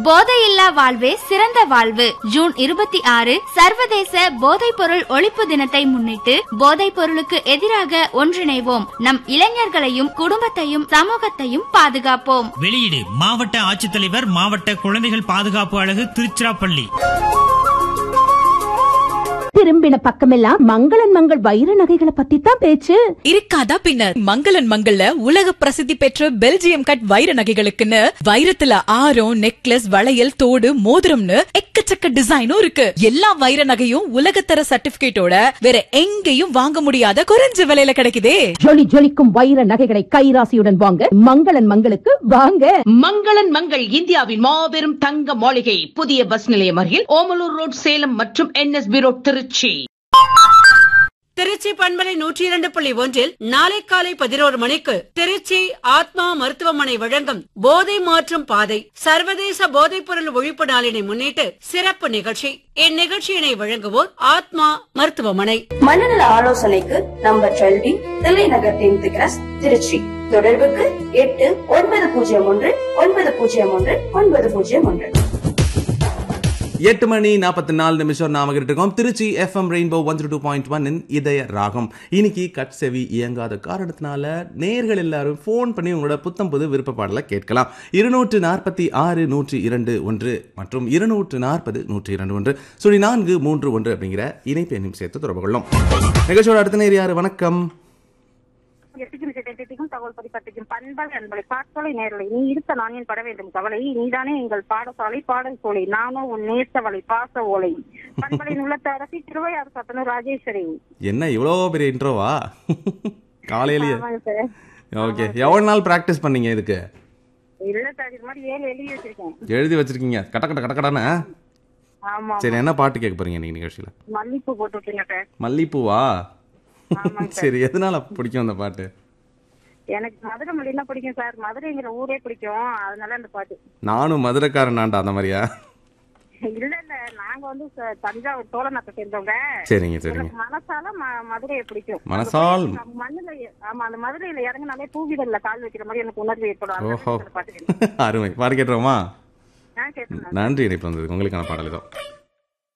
போதையில்லா வாழ்வே சிறந்த வாழ்வு ஜூன் இருபத்தி ஆறு சர்வதேச போதைப் பொருள் ஒழிப்பு தினத்தை முன்னிட்டு போதைப் பொருளுக்கு எதிராக ஒன்றிணைவோம் நம் இளைஞர்களையும் குடும்பத்தையும் சமூகத்தையும் பாதுகாப்போம் வெளியீடு மாவட்ட ஆட்சித்தலைவர் மாவட்ட குழந்தைகள் பாதுகாப்பு அழகு திருச்சிராப்பள்ளி திரும்பின பக்கமெல்லாம் மங்களன் மங்கள் வைர நகைகளை பத்தி தான் பேச்சு இருக்காதா பின்ன மங்களன் மங்கள்ல உலக பிரசித்தி பெற்ற பெல்ஜியம் கட் வைர நகைகளுக்குன்னு வைரத்துல ஆரம் நெக்லஸ் வளையல் தோடு மோதிரம்னு எக்கச்சக்க டிசைனும் இருக்கு எல்லா வைர நகையும் உலகத்தர சர்டிபிகேட்டோட வேற எங்கேயும் வாங்க முடியாத குறைஞ்ச விலையில கிடைக்குதே ஜொலி ஜொலிக்கும் வைர நகைகளை கைராசியுடன் வாங்க மங்களன் மங்களுக்கு வாங்க மங்களன் மங்கள் இந்தியாவின் மாபெரும் தங்க மாளிகை புதிய பஸ் நிலையம் அருகில் ஓமலூர் ரோட் சேலம் மற்றும் என்எஸ்பி ரோட் திருச்சி திருச்சி பண்பலை நூற்றி இரண்டு புள்ளி ஒன்றில் நாளை காலை பதினோரு மணிக்கு திருச்சி ஆத்மா மருத்துவமனை வழங்கும் போதை மாற்றும் பாதை சர்வதேச போதைப் பொருள் ஒழிப்பு நாளினை முன்னிட்டு சிறப்பு நிகழ்ச்சி இந்நிகழ்ச்சியினை வழங்குவோர் ஆத்மா மருத்துவமனை மனநல ஆலோசனைக்கு number twelve Thillai Nagar tenth cross Trichy தொடர்புக்கு எட்டு ஒன்பது பூஜ்ஜியம் ஒன்று ஒன்பது பூஜ்ஜியம் ஒன்று ஒன்பது பூஜ்ஜியம் ஒன்று எட்டு மணி நாற்பத்தி நாலு நிமிஷம் நாம கிட்ட இருக்கோம் Trichy FM rainbow one two point one இதய ராகம் இன்னைக்கு கட் செவி இயங்காத காரணத்தினால நேர்கள் எல்லாரும் ஃபோன் பண்ணி உங்களோட புத்தம் புது விருப்ப பாடலை கேட்கலாம் இருநூற்று நாற்பத்தி ஆறு நூற்றி இரண்டு ஒன்று மற்றும் இருநூற்று நாற்பது நூற்றி இரண்டு ஒன்று சுழி நான்கு மூன்று ஒன்று அப்படிங்கிற இணைப்பு எண்ணும் சேர்த்து தொடர்பு கொள்ளும் நிகழ்ச்சியோட அடுத்த நேர் யாரு வணக்கம் எட்டுக்கும் சிட்டத்திற்கும் தகவல் பதிப்பத்திற்கும் பண்பலை அன்பலை பாட்டோலை நேரலை நீ இருக்க நான் என் பட வேண்டும் கவலை நீதானே எங்கள் பாடசாலை பாடல் சோலை நானோ உன் நேசவலை பாச ஓலை பண்பலின் உள்ளத்த அரசி திருவையாறு சத்தனூர் ராஜேஸ்வரி என்ன இவ்வளோ பெரிய இன்ட்ரோவா காலையிலேயே ஆமாங்க சார் ஓகே எவ்வளோ நாள் ப்ராக்டிஸ் பண்ணீங்க இதுக்கு இல்ல சார் இது மாதிரி ஏழு எழுதி வச்சிருக்கேன் எழுதி வச்சிருக்கீங்க கட்ட கட்ட கட்ட கடன்னு ஆமா சரி என்ன பாட்டு கேட்க போறீங்க இன்னைக்கு நிகழ்ச்சியில மல்லிப்பூ போட்டு விட்டுருங்க சார் மல்லிப்பூவா ஆமாங்க சார் சரி எதனால பிடிக்கும் அந்த பாட்டு எனக்கு மதுரை மொழினா பிடிக்கும் சார் மதுரைங்கிற ஊரே பிடிக்கும் அதனால அந்த பாட்டு நானும் மதுரைக்காரனாண்டா அந்த மாதிரியா இல்ல இல்ல நாங்க வந்து ச- தஞ்சாவூர் சோழநாட்டை சேர்ந்தவங்க சரிங்க சரிங்க எனக்கு மனசால ம- மதுரையை பிடிக்கும் மனசால் அந்த மண்ணுல எ- ஆமா அந்த மதுரையில இறங்குனாலே பூவிடல்ல கால் வைக்கிற மாதிரி எனக்கு உணர்வு ஏற்படும் அதனால ஓஹோ இந்த பாட்டு கேட்பேன். அருமை பாட்டு கேட்டுருவோமா ஆ, கேட்பேன். நன்றி இணைப்பு வந்ததுக்கு உங்களுக்கான பாடல் இதோ